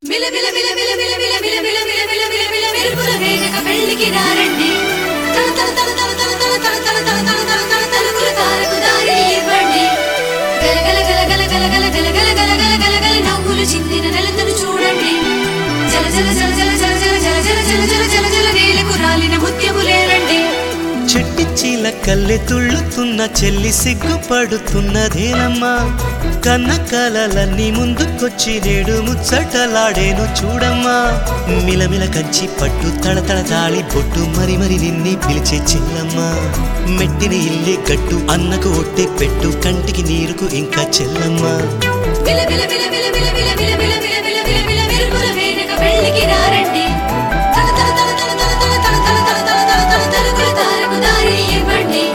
మిల మిల మిల మిల మిల మిల మిల మిల మిల మిల మిల మిల మెరుపుల వేగక పెళ్లికి రారండి తల తల తల తల తల తల తల తల తల తల తల తల తలుపుల తారకు దారి ఇవ్వండి గల గల గల గల గల గల గల గల గల గల గల గల నవ్వులు చిందిన నెలతను చూడండి జల జల జల జల జల జల జల జల జల జల జల జల నేలకు రాలిన ముత్యములేరండి చెట్టి చీల కల్లె తుళ్ళుతున్న చెల్లి సిగ్గుపడుతున్నదేనమ్మా కన్న కలలన్నీ ముందుకొచ్చి నేడు ముచ్చటలాడేను చూడమ్మా మిలమిల కంచి పట్టు తడతడ తాళి పొట్టు మరి మరి నిన్ని పిలిచే చెల్లమ్మా మెట్టిన ఇల్లే కట్టు అన్నకు ఒట్టే పెట్టు కంటికి నీరుకు ఇంకా చెల్లమ్మా మిల మిల మిల మిల మిల మిల మిల మిల మిల మిల మిల మిల మెరుపుల వేగక పెళ్లికి రారండి తల తల తల తల తల తల తల తల తల తల తల తల తలుపుల తారకు దారి ఇవ్వండి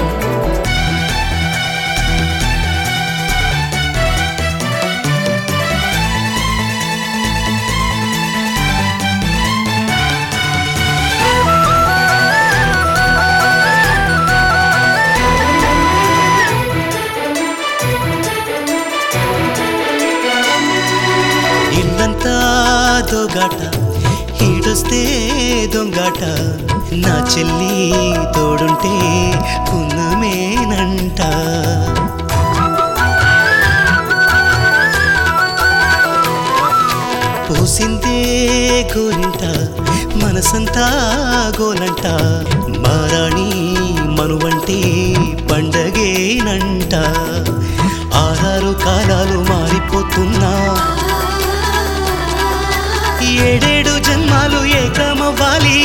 ఇల్లంతా దొంగాట ఈడొస్తే దొంగాట నా చెల్లి తోడుంటే పున్నమేనంట పోసిందే గోరింట మనసంతా గోలంట మారాణి మనువంటే పండగేనంట ఆరారు కాలాలు మారిపోతున్నా ఏడేడు జన్మాలు ఏకమవ్వాలి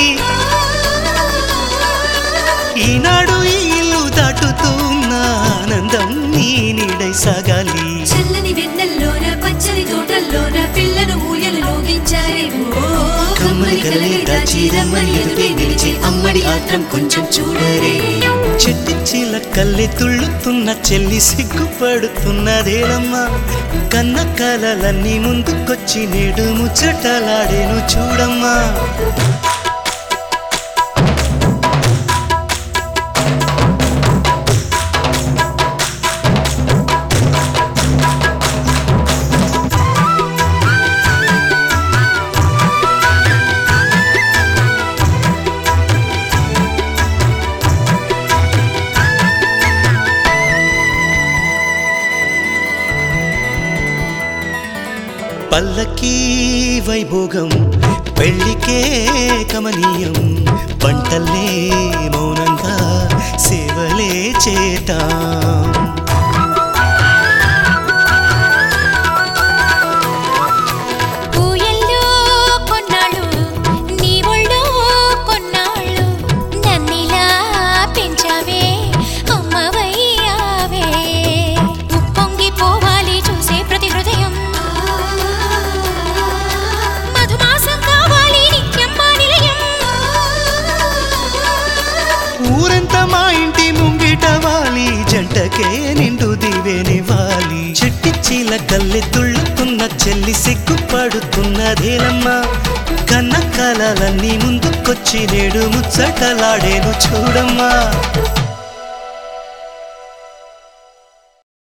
ఈనాడు ఈ ఇల్లు దాటుతున్న ఆనందం నీ నీడై సాగాలి చల్లని వెన్నెల్లోన పచ్చని తోటల్లోన పిల్లను ఊయలు లోగించారేమో కమ్మని కలలే దాచి రమ్మని ఎదుటే నిలిచి అమ్మడి ఆత్రం కొంచెం చూడరే చెట్టి చీల కల్లె తుళ్ళుతున్న చెల్లి సిగ్గుపడుతున్నదేలమ్మా కన్న కలలన్నీ ముందుకొచ్చి నేడు ముచ్చటలాడేను చూడమ్మా పల్లకి వైభోగం పెళ్ళికే కమనీయం పంటల్లే మౌనంగా సేవలే చేతాం ఊయల్లో కొన్నాళ్ళు నీ ఒళ్ళో కొన్నాళ్ళు నన్నిలా పెంచావే అమ్మవయ్యావే ఉప్పొంగి పోవాలి చూసే ప్రతి హృదయం మధుమాసం కావాలి నిత్యమ్మ నిలయం ఊరంతా మా ఇంటి ముంగిట వాలి జంటకే నిండు దివేనివ్వాలి చెట్టి చీల కల్లె తుళ్ళుతున్న చెల్లి సిగ్గుపడుతున్నదేలమ్మా కన్న కలలన్నీ ముందుకొచ్చి నేడు ముచ్చటలాడేను చూడమ్మా